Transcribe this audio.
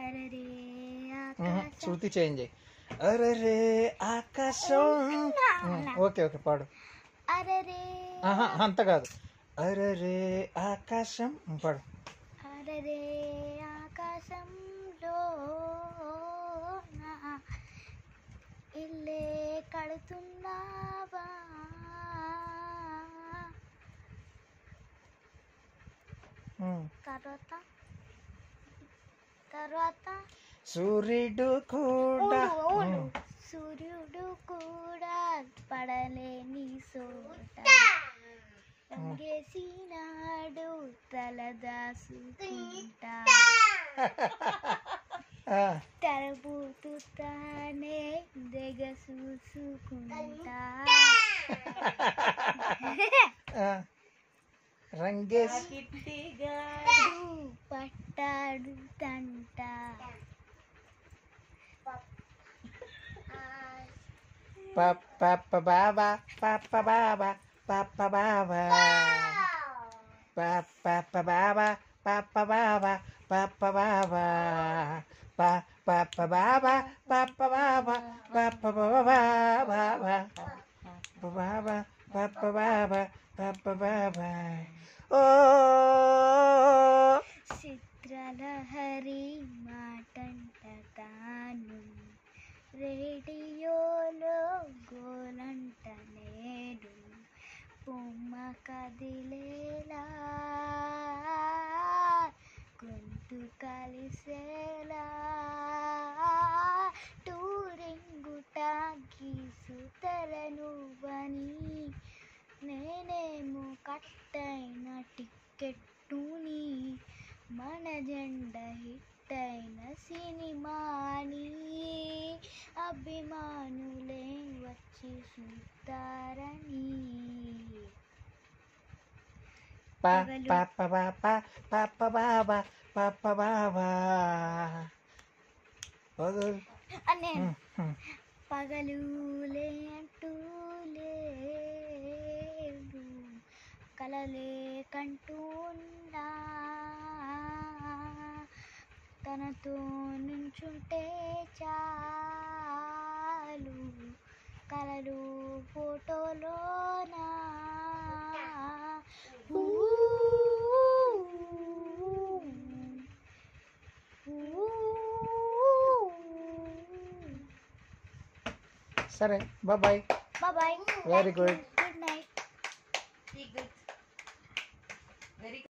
అరరే మ్మ్. ఆకాశం శృతి చేంజ్ చేయి అరరే ఆకాశం మ్మ్. ఓకే ఓకే పాడు అరరే ఆహా అంత కాదు అరరే ఆకాశం మ్మ్, పాడు అరరే ఆకాశంలో నా ఇల్లే కడుతున్నావా మ్మ్. తర్వాత తర్వాత సూర్యుడు కూడా అవును, అవును. మ్మ్. సూర్యుడు కూడా పడలేని చోట రంగేసినాడు తలదాసుకుంటా ఆ, తరబూతు తానే దెగ చూసుకుంటా ఆ. రంగేష్ పట్టాడు పట్టాడు తంట పప్ప బాబా పప్ప బాబా పప్ప బాబా పప్ప బాబా పప్ప బాబా పప్ప బాబా పప్ప బాబా పప్ప బాబా పప్ప బాబా బాబా బాబా పప్ప బాబా పప్ప బాబా ఓ చిత్రలహరి మాటంట తాను రేడియోలో గోలంట నేడు బొమ్మ కదిలేలా గొంతు కలిసేలా టూరింగుట గీసుతలను నేనేమో కట్టైన టిక్కెట్టుని మన జెండ హిట్ అయిన సినిమాని అభిమానులే వచ్చి చూస్తారని పప్ప బాబా పప్ప బాబా పప్ప బాబా నేను పగలులే అంటూ లేదు కలలే కంటూన్నా తనతో నుంచుంటే చాలు కలలు ఫోటోలోనా ఊ, ఊ, సరే బాయ్ బాయ్ వెరీ గుడ్